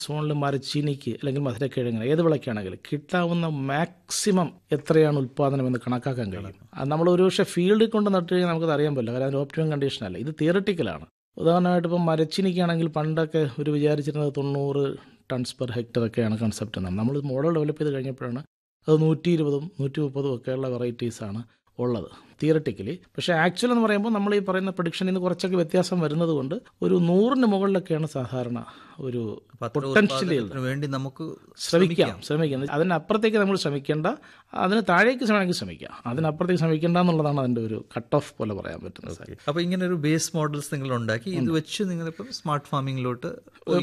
സോണിൽ മരച്ചീനിക്ക് അല്ലെങ്കിൽ മധുരക്കിഴങ്ങിന് ഏത് വിളയ്ക്കാണെങ്കിലും കിട്ടാവുന്ന മാക്സിമം എത്രയാണ് ഉൽപ്പാദനം എന്ന് കണക്കാക്കാൻ കഴിയും അത് നമ്മൾ ഒരുപക്ഷെ ഫീൽഡിൽ കൊണ്ട് നട്ട് കഴിഞ്ഞാൽ നമുക്കത് അറിയാൻ പറ്റില്ല കാരണം അതിന് ഓപ്റ്റിമം കണ്ടീഷൻ അല്ല ഇത് തിയറട്ടിക്കലാണ് ഉദാഹരണമായിട്ട് ഇപ്പം മരച്ചീനിക്കാണെങ്കിൽ പണ്ടൊക്കെ ഒരു വിചാരിച്ചിരുന്നത് തൊണ്ണൂറ് ടൺസ് പെർ ഹെക്ടർ ഒക്കെയാണ് കൺസെപ്റ്റ് എന്നാണ് നമ്മൾ മോഡൽ ഡെവലപ്പ് ചെയ്ത് കഴിഞ്ഞപ്പോഴാണ് അത് നൂറ്റി ഇരുപതും നൂറ്റി മുപ്പതും ഒക്കെയുള്ള വെറൈറ്റീസാണ് ഉള്ളത് തിയറട്ടിക്കലി പക്ഷേ ആക്ച്വൽ എന്ന് പറയുമ്പോൾ നമ്മൾ ഈ പറയുന്ന പ്രൊഡിക്ഷനിൽ നിന്ന് കുറച്ചൊക്കെ വ്യത്യാസം വരുന്നത് കൊണ്ട് ഒരു നൂറിന് മുകളിലൊക്കെയാണ് സാധാരണ ഒരു അപ്പൊ അത്ര പൊട്ടൻഷ്യലി ഉത്പാദനത്തിന് വേണ്ടി നമുക്ക് ശ്രമിക്കാം ശ്രമിക്കാം അതിനപ്പുറത്തേക്ക് നമ്മൾ ശ്രമിക്കേണ്ട അതിന് താഴേക്ക് വേണമെങ്കിൽ ശ്രമിക്കാം അതിനപ്പുറത്തേക്ക് ശ്രമിക്കേണ്ട എന്നുള്ളതാണ് അതിൻ്റെ ഒരു കട്ട് ഓഫ് പോലെ പറയാൻ പറ്റുന്നത് സാർ അപ്പൊ ഇങ്ങനെ ഒരു ബേസ് മോഡൽസ് നിങ്ങൾ ഉണ്ടാക്കി ഇത് വെച്ച് നിങ്ങളിപ്പം സ്മാർട്ട് ഫാമിങ്ങിലോട്ട്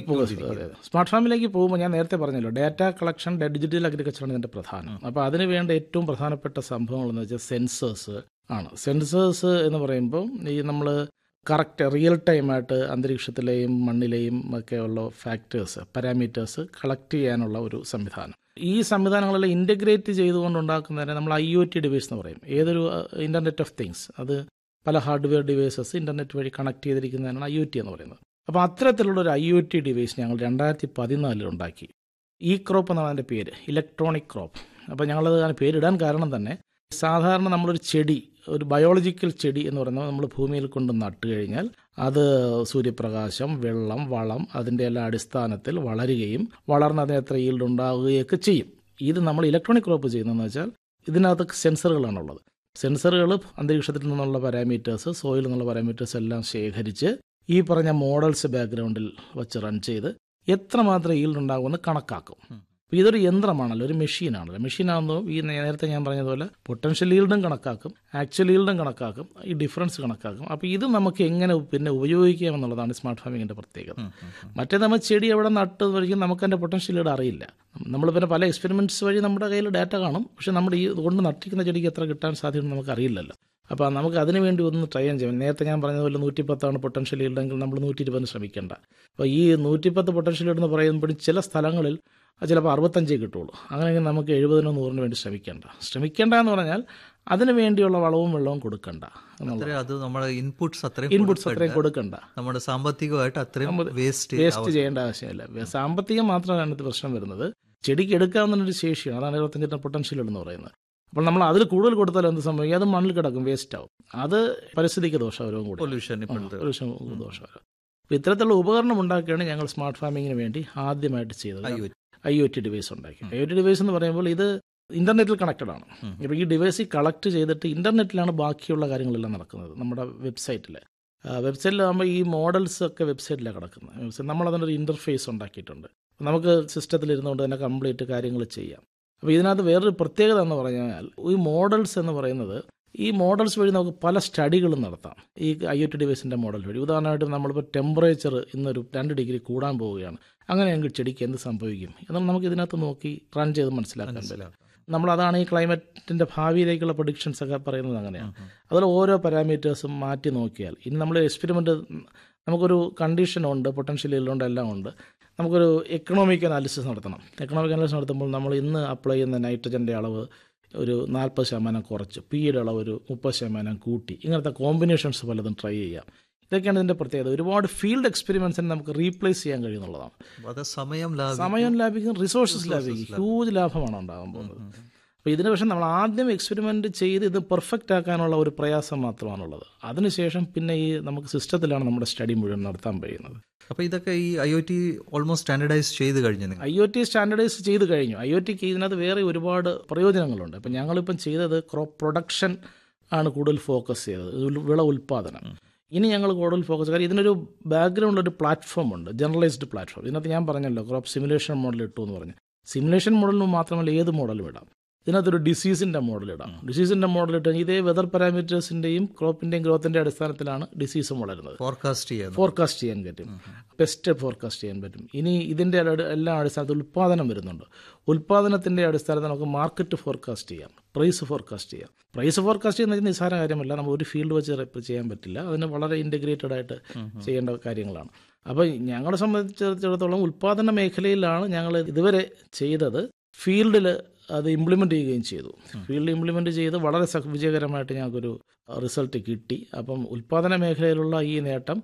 സ്മാർട്ട് ഫാമിലേക്ക് പോകുമ്പോൾ ഞാൻ നേരത്തെ പറഞ്ഞല്ലോ ഡാറ്റ കളക്ഷൻ ഡിജിറ്റൽ അഗ്രികൾച്ചറാണ് ഇതിൻ്റെ പ്രധാനം അപ്പോൾ അതിന് വേണ്ട ഏറ്റവും പ്രധാനപ്പെട്ട സംഭവങ്ങൾ എന്ന് വെച്ചാൽ സെൻസേഴ്സ് ആണ് സെൻസേഴ്സ് എന്ന് പറയുമ്പോൾ ഈ നമ്മൾ കറക്റ്റ് റിയൽ ടൈമായിട്ട് അന്തരീക്ഷത്തിലെയും മണ്ണിലെയും ഒക്കെ ഉള്ള ഫാക്ടേഴ്സ് പാരാമീറ്റേഴ്സ് കളക്ട് ചെയ്യാനുള്ള ഒരു സംവിധാനം ഈ സംവിധാനങ്ങളെല്ലാം ഇൻ്റഗ്രേറ്റ് ചെയ്തുകൊണ്ട് ഉണ്ടാക്കുന്നതിനെ നമ്മൾ ഐ ഒ ടി ഡിവൈസ് എന്ന് പറയും ഏതൊരു ഇൻ്റർനെറ്റ് ഓഫ് തിങ്സ് അത് പല ഹാർഡ്വെയർ ഡിവൈസസ് ഇൻ്റർനെറ്റ് വഴി കണക്ട് ചെയ്തിരിക്കുന്നതിനാണ് ഐ ഒ ടി എന്ന് പറയുന്നത് അപ്പോൾ അത്തരത്തിലുള്ള ഒരു ഐ ഒ ടി ഡിവൈസ് ഞങ്ങൾ രണ്ടായിരത്തി പതിനാലിൽ ഉണ്ടാക്കി ഈ ക്രോപ്പ് എന്നാണ് അതിൻ്റെ പേര് ഇലക്ട്രോണിക് ക്രോപ്പ് അപ്പോൾ ഞങ്ങളത് ആ പേരിടാൻ കാരണം തന്നെ സാധാരണ നമ്മളൊരു ചെടി ഒരു ബയോളജിക്കൽ ചെടി എന്ന് പറയുന്നത് നമ്മൾ ഭൂമിയിൽ കൊണ്ട് നട്ട് കഴിഞ്ഞാൽ അത് സൂര്യപ്രകാശം വെള്ളം വളം അതിൻ്റെ എല്ലാ അടിസ്ഥാനത്തിൽ വളരുകയും വളർന്ന് അതിന് എത്ര ഈൽഡ് ഉണ്ടാവുകയൊക്കെ ചെയ്യും ഇത് നമ്മൾ ഇലക്ട്രോണിക് ക്രോപ്പ് ചെയ്യുന്നതെന്ന് വെച്ചാൽ ഇതിനകത്ത് സെൻസറുകളാണുള്ളത് സെൻസറുകൾ അന്തരീക്ഷത്തിൽ നിന്നുള്ള പാരാമീറ്റേഴ്സ് സോയിൽ നിന്നുള്ള പാരാമീറ്റേഴ്സ് എല്ലാം ശേഖരിച്ച് ഈ പറഞ്ഞ മോഡൽസ് ബാക്ക്ഗ്രൗണ്ടിൽ വെച്ച് റൺ ചെയ്ത് എത്രമാത്രം ഈൽഡ് ഉണ്ടാകുമെന്ന് കണക്കാക്കും അപ്പോൾ ഇതൊരു യന്ത്രമാണല്ലോ ഒരു മെഷീനാണല്ലോ മെഷീനാകുമ്പോൾ ഈ നേരത്തെ ഞാൻ പറഞ്ഞതുപോലെ പൊട്ടൻഷ്യൽ ഈൽഡും കണക്കാക്കും ആക്ച്വൽ ഈൽഡും കണക്കാക്കും ഈ ഡിഫറൻസ് കണക്കാക്കും അപ്പോൾ ഇത് നമുക്ക് എങ്ങനെ പിന്നെ ഉപയോഗിക്കാം എന്നുള്ളതാണ് സ്മാർട്ട് ഫാമിങ്ങിൻ്റെ പ്രത്യേകത മറ്റേ നമ്മൾ ചെടി എവിടെ നട്ട് വഴിക്കും നമുക്ക് അതിൻ്റെ പൊട്ടൻഷ്യൽ ഈൽഡ് അറിയില്ല നമ്മൾ പിന്നെ പല എക്സ്പെരിമെൻറ്റ്സ് വഴി നമ്മുടെ കയ്യിൽ ഡാറ്റ കാണും പക്ഷേ നമ്മുടെ ഈ കൊണ്ട് നട്ടിരിക്കുന്ന ചെടിക്ക് എത്ര കിട്ടാൻ സാധ്യത നമുക്ക് അറിയില്ലല്ലോ അപ്പോൾ നമുക്ക് അതിന് വേണ്ടി ഒന്ന് ട്രൈ ചെയ്യാൻ നേരത്തെ ഞാൻ പറഞ്ഞതുപോലെ നൂറ്റിപ്പത്താണ് പൊട്ടൻഷ്യൽ ഈൽഡെങ്കിൽ നമ്മൾ നൂറ്റി ഇരുപതിന് ശ്രമിക്കേണ്ട അപ്പോൾ ഈ നൂറ്റിപ്പത്ത് പൊട്ടൻഷ്യൽ ഈൽഡ് എന്ന് പറയുമ്പോഴും ചില സ്ഥലങ്ങളിൽ അത് ചിലപ്പോൾ അറുപത്തഞ്ചേ കിട്ടുള്ളൂ അങ്ങനെയെങ്കിൽ നമുക്ക് എഴുപതിനോ നൂറിന് വേണ്ടി ശ്രമിക്കേണ്ട ശ്രമിക്കേണ്ട എന്ന് പറഞ്ഞാൽ അതിന് വേണ്ടിയുള്ള വളവും വെള്ളവും കൊടുക്കണ്ട എന്നുള്ളത് അത്രയും അത് നമ്മുടെ ഇൻപുട്സ് അത്രയും ഇൻപുട്സ് കൊടുക്കണ്ട. അത്രയും കൊടുക്കണ്ട നമ്മുടെ സാമ്പത്തികമായിട്ട് അത്രയും വേസ്റ്റ് വേസ്റ്റ് ചെയ്യേണ്ട ആവശ്യമില്ല സാമ്പത്തികം മാത്രമാണ് അതിനകത്ത് പ്രശ്നം വരുന്നത് ചെടിക്ക് എടുക്കാവുന്ന ഒരു ശേഷിയാണ് അതാണ് ഇരുപത്തഞ്ചിൻ്റെ പൊട്ടൻഷ്യൽ എന്ന് പറയുന്നത് അപ്പോൾ നമ്മൾ അതിൽ കൂടുതൽ കൊടുത്താൽ എന്ത് സംഭവിക്കും അത് മണ്ണിൽ കിടക്കും വേസ്റ്റ് ആവും അത് പരിസ്ഥിതിക്ക് ദോഷകരവും കൂടി പൊല്യൂഷൻ ഇപ്പോഴത്തെ പൊല്യൂഷൻ ദോഷകരം അപ്പോൾ ഇത്തരത്തിലുള്ള ഉപകരണം ഉണ്ടാക്കിയാണ് ഞങ്ങൾ സ്മാർട്ട് ഫാമിങ്ങിന് വേണ്ടി ആദ്യമായിട്ട് ചെയ്തത് IoT. I O T device ഉണ്ടാക്കി ഐ ഒ ടി ഡിവൈസ് എന്ന് പറയുമ്പോൾ ഇത് ഇന്റർനെറ്റിൽ കണക്റ്റഡ് ആണ് ഇപ്പോൾ ഈ ഡിവൈസ് കളക്ട് ചെയ്തിട്ട് ഇന്റർനെറ്റിലാണ് ബാക്കിയുള്ള കാര്യങ്ങളെല്ലാം നടക്കുന്നത് നമ്മുടെ വെബ്സൈറ്റിൽ വെബ്സൈറ്റിലാകുമ്പോൾ ഈ മോഡൽസ് ഒക്കെ വെബ്സൈറ്റിലാണ് കിടക്കുന്നത് വെബ്സൈറ്റ് നമ്മൾ അതിനൊരു ഇന്റർഫേസ് ഉണ്ടാക്കിയിട്ടുണ്ട് നമുക്ക് സിസ്റ്റത്തിൽ ഇരുന്നുകൊണ്ട് തന്നെ കംപ്ലീറ്റ് കാര്യങ്ങൾ ചെയ്യാം അപ്പോൾ ഇതിനകത്ത് വേറൊരു പ്രത്യേകത എന്ന് പറഞ്ഞാൽ ഈ മോഡൽസ് എന്ന് പറയുന്നത് ഈ മോഡൽസ് വഴി നമുക്ക് പല സ്റ്റഡികളും നടത്താം ഈ ഐ ഒ ടി ഡിവൈസിൻ്റെ മോഡൽ വഴി ഉദാഹരണമായിട്ട് നമ്മളിപ്പോൾ ടെമ്പറേച്ചർ ഇന്നൊരു രണ്ട് ഡിഗ്രി കൂടാൻ പോവുകയാണ് അങ്ങനെയെങ്കിൽ ചെടിക്ക് എന്ത് സംഭവിക്കും എന്നാൽ നമുക്ക് ഇതിനകത്ത് നോക്കി റൺ ചെയ്ത് മനസ്സിലാക്കാൻ പറ്റും നമ്മളതാണ് ഈ ക്ലൈമറ്റിൻ്റെ ഭാവിയിലേക്കുള്ള പ്രൊഡിക്ഷൻസ് ഒക്കെ പറയുന്നത് അങ്ങനെയാണ് അതിൽ ഓരോ പാരാമീറ്റേഴ്സും മാറ്റി നോക്കിയാൽ ഇനി നമ്മൾ എക്സ്പെരിമെൻ്റ് നമുക്കൊരു കണ്ടീഷനുണ്ട് പൊട്ടൻഷ്യൽ ഉണ്ട് എല്ലാം ഉണ്ട് നമുക്കൊരു എക്കണോമിക് അനാലിസിസ് നടത്തണം എക്കണോമിക് അനാലിസിസ് നടത്തുമ്പോൾ നമ്മൾ ഇന്ന് അപ്ലൈ ചെയ്യുന്ന നൈട്രജൻ്റെ അളവ് ഒരു നാൽപ്പത് ശതമാനം കുറച്ച് പിയുടെ അളവ് ഒരു മുപ്പത് ശതമാനം കൂട്ടി ഇങ്ങനത്തെ കോമ്പിനേഷൻസ് പലതും ട്രൈ ചെയ്യാം ഇതൊക്കെയാണ് ഇതിൻ്റെ പ്രത്യേകത ഒരുപാട് ഫീൽഡ് എക്സ്പെരിമെൻസിനെ നമുക്ക് റീപ്ലേസ് ചെയ്യാൻ കഴിയുന്നുള്ളതാണ് അത് സമയം ലാഭം സമയം ലാഭിക്കും റിസോഴ്സസ് ലാഭിക്കും ഹ്യൂജ് ലാഭമാണ് ഉണ്ടാകാൻ പോകുന്നത് അപ്പോൾ ഇതിന് പക്ഷേ നമ്മൾ ആദ്യം എക്സ്പെരിമെൻ്റ് ചെയ്ത് ഇത് പെർഫെക്റ്റ് ആക്കാനുള്ള ഒരു പ്രയാസം മാത്രമാണുള്ളത് അതിനുശേഷം പിന്നെ ഈ നമുക്ക് സിസ്റ്റത്തിലാണ് നമ്മുടെ സ്റ്റഡി മുഴുവൻ നടത്താൻ കഴിയുന്നത് അപ്പൊ ഇതൊക്കെ ഈ I O T almost standardise ചെയ്ത് കഴിഞ്ഞു നിങ്ങൾ ഐ ഒ ടി സ്റ്റാൻഡർഡൈസ് ചെയ്ത് കഴിഞ്ഞു ഐ ഒ ടിക്ക് ഇതിനകത്ത് വേറെ ഒരുപാട് പ്രയോജനങ്ങളുണ്ട് ഇപ്പം ഞങ്ങളിപ്പം ചെയ്തത് ക്രോപ്പ് പ്രൊഡക്ഷൻ ആണ് കൂടുതൽ ഫോക്കസ് ചെയ്തത് ഉൽ- വിള ഉൽപ്പാദനം ഇനി ഞങ്ങൾ കൂടുതൽ ഫോക്കസ് കാര്യം ഇതിനൊരു ബാക്ക്ഗ്രൗണ്ട് ഒരു പ്ലാറ്റ്ഫോം ഉണ്ട് ജനറലൈസ്ഡ് പ്ലാറ്റ്ഫോം ഇതിനകത്ത് ഞാൻ പറഞ്ഞല്ലോ ക്രോപ്പ് സിമുലേഷൻ മോഡൽ ഇട്ടു എന്ന് പറഞ്ഞു സിമുലേഷൻ മോഡലിന് മാത്രമല്ല ഏത് മോഡലും ഇടാം ഇതിനകത്തൊരു ഡിസീസിൻ്റെ മോഡൽ ഇടാം ഡിസീസിൻ്റെ മോഡൽ ഇട്ട് ഇതേ വെതർ പാരാമീറ്റേഴ്സിൻ്റെയും ക്രോപ്പിൻ്റെയും ഗ്രോത്തിൻ്റെ അടിസ്ഥാനത്തിലാണ് ഡിസീസ് വളരുന്നത് ഫോർകാസ്റ്റ് ചെയ്യാൻ ഫോർകാസ്റ്റ് ചെയ്യാൻ പറ്റും പെസ്റ്റ് ഫോർകാസ്റ്റ് ചെയ്യാൻ പറ്റും ഇനി ഇതിൻ്റെ അടി- എല്ലാ അടിസ്ഥാനത്തിൽ ഉൽപ്പാദനം വരുന്നുണ്ട് ഉൽപ്പാദനത്തിൻ്റെ അടിസ്ഥാനത്തിൽ നമുക്ക് മാർക്കറ്റ് ഫോർകാസ്റ്റ് ചെയ്യാം പ്രൈസ് ഫോർകാസ്റ്റ് ചെയ്യാം പ്രൈസ് ഫോർകാസ്റ്റ് ചെയ്യുന്നത് നിസ്സാര കാര്യമല്ല നമ്മൾ ഒരു ഫീൽഡ് വെച്ച് റെപ്പ് ചെയ്യാൻ പറ്റില്ല അതിന് വളരെ ഇൻറ്റഗ്രേറ്റഡ് ആയിട്ട് ചെയ്യേണ്ട കാര്യങ്ങളാണ് അപ്പോൾ ഞങ്ങളെ സംബന്ധിച്ചിടത്തോളം ഉൽപ്പാദന മേഖലയിലാണ് ഞങ്ങൾ ഇതുവരെ ചെയ്തത് ഫീൽഡിൽ അത് ഇംപ്ലിമെൻ്റ് ചെയ്യുകയും ചെയ്തു ഫീൽഡ് ഇംപ്ലിമെൻ്റ് ചെയ്ത് വളരെ സ- വിജയകരമായിട്ട് ഞങ്ങൾക്കൊരു റിസൾട്ട് കിട്ടി അപ്പം ഉൽപ്പാദന മേഖലയിലുള്ള ഈ നേട്ടം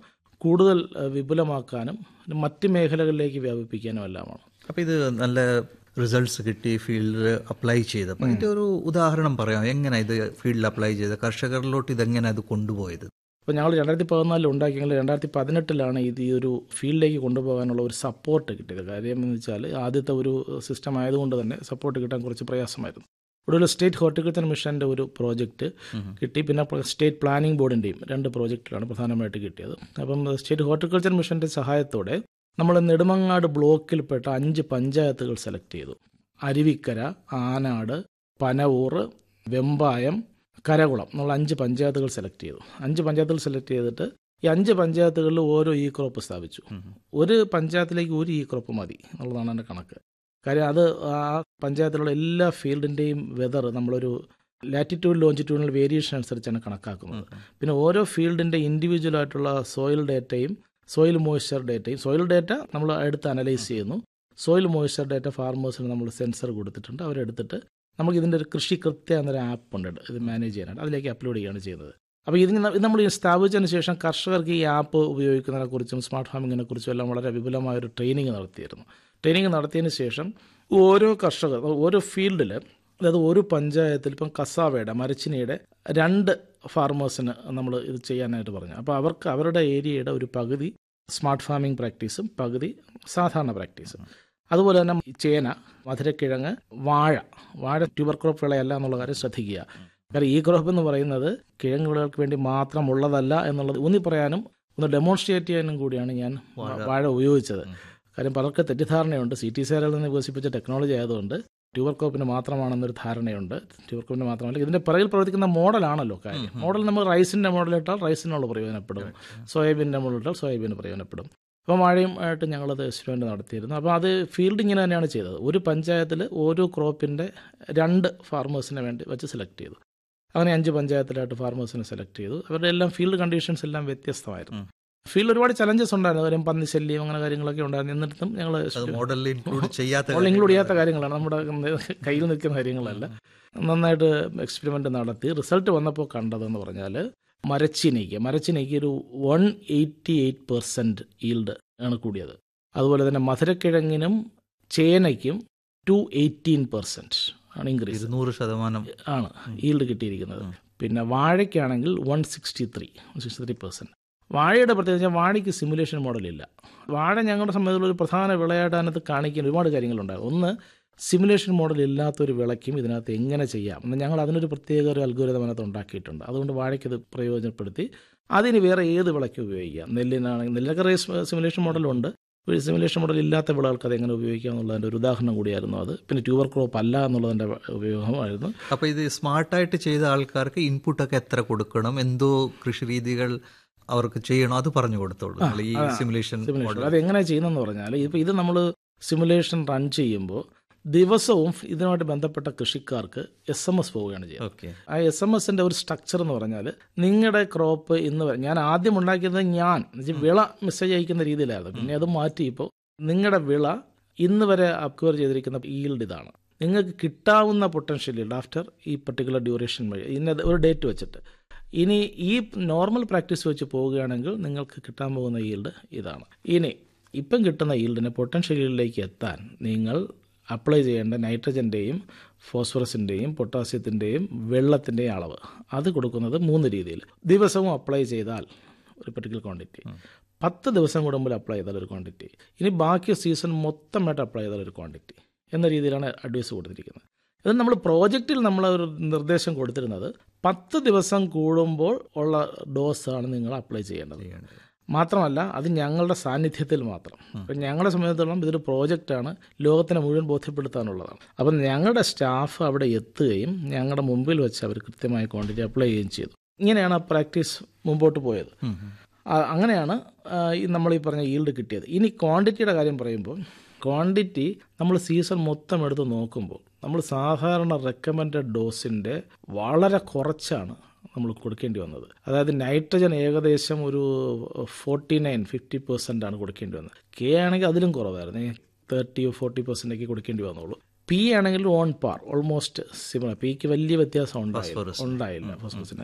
കൂടുതൽ ഏഹ്, വിപുലമാക്കാനും മറ്റ് മേഖലകളിലേക്ക് വ്യാപിപ്പിക്കാനും എല്ലാമാണ് അപ്പൊ ഇത് നല്ല റിസൾട്ട്സ് കിട്ടി ഫീൽഡിൽ അപ്ലൈ ചെയ്തപ്പോൾ ഇതിന്റെ ഒരു ഉദാഹരണം പറയാം എങ്ങനെ ഇത് ഫീൽഡിൽ അപ്ലൈ ചെയ്ത് കർഷകരിലോട്ട് ഇതെങ്ങനെ അത് കൊണ്ടുപോയത് അപ്പോൾ ഞങ്ങൾ രണ്ടായിരത്തി പതിനാലിൽ ഉണ്ടാക്കിയെങ്കിൽ രണ്ടായിരത്തി പതിനെട്ടിലാണ് ഇത് ഈ ഒരു ഫീൽഡിലേക്ക് കൊണ്ടുപോകാനുള്ള ഒരു സപ്പോർട്ട് കിട്ടിയത് കാര്യം എന്ന് വെച്ചാൽ ആദ്യത്തെ ഒരു സിസ്റ്റം ആയതുകൊണ്ട് തന്നെ സപ്പോർട്ട് കിട്ടാൻ കുറച്ച് പ്രയാസമായിരുന്നു ഇവിടെ ഒരു സ്റ്റേറ്റ് ഹോർട്ടിക്കൾച്ചർ മിഷൻ്റെ ഒരു പ്രോജക്റ്റ് കിട്ടി പിന്നെ പ്ര- സ്റ്റേറ്റ് പ്ലാനിംഗ് ബോർഡിൻ്റെയും രണ്ട് പ്രോജക്റ്റിലാണ് പ്രധാനമായിട്ട് കിട്ടിയത് അപ്പം സ്റ്റേറ്റ് ഹോർട്ടിക്കൾച്ചർ മിഷൻ്റെ സഹായത്തോടെ നമ്മൾ നെടുമങ്ങാട് ബ്ലോക്കിൽപ്പെട്ട അഞ്ച് പഞ്ചായത്തുകൾ സെലക്ട് ചെയ്തു അരുവിക്കര ആനാട് പനവൂർ വെമ്പായം കരകുളം എന്നുള്ള അഞ്ച് പഞ്ചായത്തുകൾ സെലക്ട് ചെയ്തു അഞ്ച് പഞ്ചായത്തുകൾ സെലക്ട് ചെയ്തിട്ട് ഈ അഞ്ച് പഞ്ചായത്തുകളിൽ ഓരോ ഈ ക്രോപ്പ് സ്ഥാപിച്ചു ഒരു പഞ്ചായത്തിലേക്ക് ഒരു ഈ ക്രോപ്പ് മതി എന്നുള്ളതാണ് എൻ്റെ കണക്ക് കാര്യം അത് ആ പഞ്ചായത്തിലുള്ള എല്ലാ ഫീൽഡിൻ്റെയും വെതർ നമ്മളൊരു ലാറ്റിറ്റ്യൂഡ് ലോഞ്ചിറ്റ്യൂഡിനൽ വേരിയേഷൻ അനുസരിച്ചാണ് കണക്കാക്കുന്നത് പിന്നെ ഓരോ ഫീൽഡിൻ്റെ ഇൻഡിവിജ്വൽ ആയിട്ടുള്ള സോയിൽ ഡേറ്റയും സോയിൽ മോയ്സ്ചർ ഡേറ്റയും സോയിൽ ഡേറ്റ നമ്മൾ എടുത്ത് അനലൈസ് ചെയ്യുന്നു സോയിൽ മോയ്സ്ചർ ഡേറ്റ ഫാർമേഴ്സിന് നമ്മൾ സെൻസർ കൊടുത്തിട്ടുണ്ട് അവരെടുത്തിട്ട് നമുക്ക് ഇതിൻ്റെ ഒരു കൃഷി കൃത്യ എന്നൊരു ആപ്പ് ഉണ്ട് ഇത് മാനേജ് ചെയ്യാനായിട്ട് അതിലേക്ക് അപ്ലോഡ് ചെയ്യുകയാണ് ചെയ്യുന്നത് അപ്പോൾ ഇതിന് ന- ഇത് നമ്മൾ ഈ സ്ഥാപിച്ചതിന് ശേഷം കർഷകർക്ക് ഈ ആപ്പ് ഉപയോഗിക്കുന്നതിനെക്കുറിച്ചും സ്മാർട്ട് ഫാമിങ്ങിനെ കുറിച്ചും എല്ലാം വളരെ വിപുലമായ ഒരു ട്രെയിനിങ് നടത്തിയിരുന്നു ട്രെയിനിങ് നടത്തിയതിന് ശേഷം ഓരോ കർഷകർ ഓരോ ഫീൽഡിൽ അതായത് ഒരു പഞ്ചായത്തിൽ ഇപ്പം കസാവയുടെ മരച്ചിനിയുടെ രണ്ട് ഫാർമേഴ്സിന് നമ്മൾ ഇത് ചെയ്യാനായിട്ട് പറഞ്ഞു അപ്പോൾ അവർക്ക് അവരുടെ ഏരിയയുടെ ഒരു പകുതി സ്മാർട്ട് ഫാമിംഗ് പ്രാക്ടീസും പകുതി സാധാരണ പ്രാക്ടീസും അതുപോലെ തന്നെ ചേന മധുരക്കിഴങ്ങ് വാഴ വാഴ ട്യൂബർ ക്രോപ്പ് വിളയല്ല എന്നുള്ള കാര്യം ശ്രദ്ധിക്കുക കാരണം ഈ ക്രോപ്പ് എന്ന് പറയുന്നത് കിഴങ്ങ് വിളകൾക്ക് വേണ്ടി മാത്രമുള്ളതല്ല എന്നുള്ളത് ഊന്നി പറയാനും ഒന്ന് ഡെമോൺസ്ട്രേറ്റ് ചെയ്യാനും കൂടിയാണ് ഞാൻ വാഴ ഉപയോഗിച്ചത് കാര്യം പലർക്ക് തെറ്റിദ്ധാരണയുണ്ട് സി ടി സേരയിൽ നിന്ന് വികസിപ്പിച്ച ടെക്നോളജി ആയതുകൊണ്ട് ട്യൂബർ ക്രോപ്പിന് മാത്രമാണെന്നൊരു ധാരണയുണ്ട് ട്യൂബർ ക്രോപ്പിന് മാത്രമല്ല ഇതിന്റെ പിറകിൽ പ്രവർത്തിക്കുന്ന മോഡലാണല്ലോ കാര്യം മോഡൽ നമ്മൾ റൈസിന്റെ മോഡൽ ഇട്ടാൽ റൈസിനുള്ള പ്രയോജനപ്പെടും സോയാബീൻ്റെ മോഡൽ ഇട്ടാൽ സോയാബീന് പ്രയോജനപ്പെടും അപ്പോൾ മഴയും ആയിട്ട് ഞങ്ങളത് എക്സ്പെരിമെൻ്റ് നടത്തിയിരുന്നു അപ്പോൾ അത് ഫീൽഡ് ഇങ്ങനെ തന്നെയാണ് ചെയ്തത് ഒരു പഞ്ചായത്തിൽ ഓരോ ക്രോപ്പിൻ്റെ രണ്ട് ഫാർമേഴ്സിനെ വേണ്ടി വെച്ച് സെലക്ട് ചെയ്തു അങ്ങനെ അഞ്ച് പഞ്ചായത്തിലായിട്ട് ഫാർമേഴ്സിനെ സെലക്ട് ചെയ്തു അവരുടെ എല്ലാം ഫീൽഡ് കണ്ടീഷൻസ് എല്ലാം വ്യത്യസ്തമായിരുന്നു ഫീൽഡിൽ ഒരുപാട് ചലഞ്ചസ് ഉണ്ടായിരുന്നു കാര്യം പന്നി ശല്യം അങ്ങനെ കാര്യങ്ങളൊക്കെ ഉണ്ടായിരുന്നു എന്നിട്ടും ഞങ്ങൾ അത് മോഡലിൽ ഇൻക്ലൂഡ് ചെയ്യാത്ത മോൾ ഇൻക്ലൂഡ് ചെയ്യാത്ത കാര്യങ്ങളാണ് നമ്മുടെ കയ്യിൽ നിൽക്കുന്ന കാര്യങ്ങളല്ല നന്നായിട്ട് എക്സ്പെരിമെൻ്റ് നടത്തി റിസൾട്ട് വന്നപ്പോൾ കണ്ടതെന്ന് പറഞ്ഞാൽ മരച്ചിനിക്ക് മരച്ചിനിക്ക് ഒരു one eighty eight percent yield ആണ് കൂടിയത് അതുപോലെ തന്നെ മധുരക്കിഴങ്ങിനും ചേനയ്ക്കും ടു എയ്റ്റീൻ പെർസെൻറ്റ് ആണ് ഇൻക്രീസ് ഇരുന്നൂറ് ശതമാനം ആണ് ഈൽഡ് കിട്ടിയിരിക്കുന്നത് പിന്നെ വാഴയ്ക്കാണെങ്കിൽ one sixty three sixty three percent വാഴയുടെ പ്രത്യേകത വെച്ചാൽ വാഴയ്ക്ക് സിമുലേഷൻ മോഡലില്ല വാഴ ഞങ്ങളുടെ സംബന്ധിച്ചുള്ള ഒരു പ്രധാന വിളയായിട്ട് അതിനകത്ത് കാണിക്കുന്ന ഒരുപാട് കാര്യങ്ങളുണ്ടാകും ഒന്ന് സിമുലേഷൻ മോഡൽ ഇല്ലാത്തൊരു വിളയ്ക്കും ഇതിനകത്ത് എങ്ങനെ ചെയ്യാം എന്ന് ഞങ്ങൾ അതിനൊരു പ്രത്യേക ഒരു അൽഗോരിതം അതിനകത്ത് ഉണ്ടാക്കിയിട്ടുണ്ട് അതുകൊണ്ട് വാഴയ്ക്ക് ഇത് പ്രയോജനപ്പെടുത്തി അതിന് വേറെ ഏത് വിളയ്ക്കും ഉപയോഗിക്കാം നെല്ലിനാണെങ്കിൽ നെല്ലൊക്കെ റേസ് സിമുലേഷൻ മോഡലുണ്ട് ഒരു സിമുലേഷൻ മോഡൽ ഇല്ലാത്ത വിളകൾക്ക് അത് എങ്ങനെ ഉപയോഗിക്കാം എന്നുള്ളതിൻ്റെ ഒരു ഉദാഹരണം കൂടിയായിരുന്നു അത് പിന്നെ ട്യൂബർ ക്രോപ്പ് അല്ല എന്നുള്ളതിൻ്റെ ഉപയോഗമായിരുന്നു അപ്പൊ ഇത് സ്മാർട്ടായിട്ട് ചെയ്ത ആൾക്കാർക്ക് ഇൻപുട്ടൊക്കെ എത്ര കൊടുക്കണം എന്തോ കൃഷി രീതികൾ അവർക്ക് ചെയ്യണം അത് പറഞ്ഞു കൊടുത്തോളൂ നിങ്ങൾ ഈ സിമുലേഷൻ സിമുലേഷൻ അത് എങ്ങനെ ചെയ്യുന്നതെന്ന് പറഞ്ഞാൽ ഇപ്പോൾ ഇത് നമ്മൾ സിമുലേഷൻ റൺ ചെയ്യുമ്പോൾ ദിവസവും ഇതിനുമായിട്ട് ബന്ധപ്പെട്ട കൃഷിക്കാർക്ക് എസ് എം എസ് പോവുകയാണ് ചെയ്യുന്നത് ഓക്കെ ആ എസ് എം എസിന്റെ ഒരു സ്ട്രക്ചർ എന്ന് പറഞ്ഞാൽ നിങ്ങളുടെ ക്രോപ്പ് ഇന്ന് വരെ ഞാൻ ആദ്യം ഉണ്ടാക്കിയത് ഞാൻ എന്നുവെച്ചാൽ വിള മെസ്സേജ് അയക്കുന്ന രീതിയിലായിരുന്നു പിന്നെ അത് മാറ്റി ഇപ്പോൾ നിങ്ങളുടെ വിള ഇന്ന് വരെ അക്വയർ ചെയ്തിരിക്കുന്ന ഈൽഡ് ഇതാണ് നിങ്ങൾക്ക് കിട്ടാവുന്ന പൊട്ടൻഷ്യൽ ഈൽഡ് ആഫ്റ്റർ ഈ പെർട്ടിക്കുലർ ഡ്യൂറേഷൻ വഴി ഇന്ന ഒരു ഡേറ്റ് വെച്ചിട്ട് ഇനി ഈ നോർമൽ പ്രാക്ടീസ് വെച്ച് പോവുകയാണെങ്കിൽ നിങ്ങൾക്ക് കിട്ടാൻ പോകുന്ന ഈൽഡ് ഇതാണ് ഇനി ഇപ്പം കിട്ടുന്ന ഈൽഡിനെ പൊട്ടൻഷ്യൽ ഈൽഡിലേക്ക് എത്താൻ നിങ്ങൾ അപ്ലൈ ചെയ്യേണ്ട നൈട്രജൻ്റെയും ഫോസ്ഫറസിൻ്റെയും പൊട്ടാസ്യത്തിൻ്റെയും വെള്ളത്തിൻ്റെയും അളവ് അത് കൊടുക്കുന്നത് മൂന്ന് രീതിയിൽ ദിവസവും അപ്ലൈ ചെയ്താൽ ഒരു പെർട്ടിക്കുലർ ക്വാണ്ടിറ്റി പത്ത് ദിവസം കൂടുമ്പോൾ അപ്ലൈ ചെയ്താൽ ഒരു ക്വാണ്ടിറ്റി ഇനി ബാക്കി സീസൺ മൊത്തമായിട്ട് അപ്ലൈ ചെയ്താൽ ഒരു ക്വാണ്ടിറ്റി എന്ന രീതിയിലാണ് അഡ്വൈസ് കൊടുത്തിരിക്കുന്നത് ഇത് നമ്മൾ പ്രോജക്റ്റിൽ നമ്മൾ ഒരു നിർദ്ദേശം കൊടുത്തിരുന്നത് പത്ത് ദിവസം കൂടുമ്പോൾ ഉള്ള ഡോസാണ് നിങ്ങൾ അപ്ലൈ ചെയ്യേണ്ടത് മാത്രമല്ല അത് ഞങ്ങളുടെ സാന്നിധ്യത്തിൽ മാത്രം അപ്പം ഞങ്ങളെ സംബന്ധിച്ചിടത്തോളം ഇതൊരു പ്രോജക്റ്റാണ് ലോകത്തിനെ മുഴുവൻ ബോധ്യപ്പെടുത്താനുള്ളതാണ് അപ്പം ഞങ്ങളുടെ സ്റ്റാഫ് അവിടെ എത്തുകയും ഞങ്ങളുടെ മുമ്പിൽ വെച്ച് അവർ കൃത്യമായ ക്വാണ്ടിറ്റി അപ്ലൈ ചെയ്യുകയും ചെയ്തു ഇങ്ങനെയാണ് ആ പ്രാക്ടീസ് മുമ്പോട്ട് പോയത് ആ, അങ്ങനെയാണ് ആ, ഈ നമ്മൾ ഈ പറഞ്ഞ ഈൽഡ് കിട്ടിയത് ഇനി ക്വാണ്ടിറ്റിയുടെ കാര്യം പറയുമ്പോൾ ക്വാണ്ടിറ്റി നമ്മൾ സീസൺ മൊത്തം എടുത്ത് നോക്കുമ്പോൾ നമ്മൾ സാധാരണ റെക്കമെൻഡഡ് ഡോസിൻ്റെ വളരെ കുറച്ചാണ് നമ്മൾ കൊടുക്കേണ്ടി വന്നത് അതായത് നൈട്രജൻ ഏകദേശം ഒരു ഫോർട്ടി നയൻ ഫിഫ്റ്റി പെർസെൻ്റ് ആണ് കൊടുക്കേണ്ടി വന്നത് കെ ആണെങ്കിൽ അതിലും കുറവായിരുന്നു തേർട്ടിയോ ഫോർട്ടി പെർസെൻ്റൊക്കെ കൊടുക്കേണ്ടി വന്നുള്ളൂ പി ആണെങ്കിൽ ഓൺ പാർ ഓൾമോസ്റ്റ് സിമിലർ പിക്ക് വലിയ വ്യത്യാസം ഉണ്ടായില്ല ഉണ്ടായില്ല ഫോസ്ഫറസിന്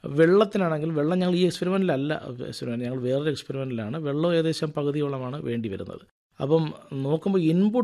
വെള്ളത്തിനാണെങ്കിൽ വെള്ളം ഞങ്ങൾ ഈ എക്സ്പെരിമെൻറ്റിലല്ല എക്സ്പെരിമെൻറ്റ് ഞങ്ങൾ വേറൊരു എക്സ്പെരിമെൻറ്റിലാണ് വെള്ളം ഏകദേശം പകുതിയോളമാണ് വേണ്ടി വരുന്നത് അപ്പം നോക്കുമ്പോൾ ഇൻപുട്ട്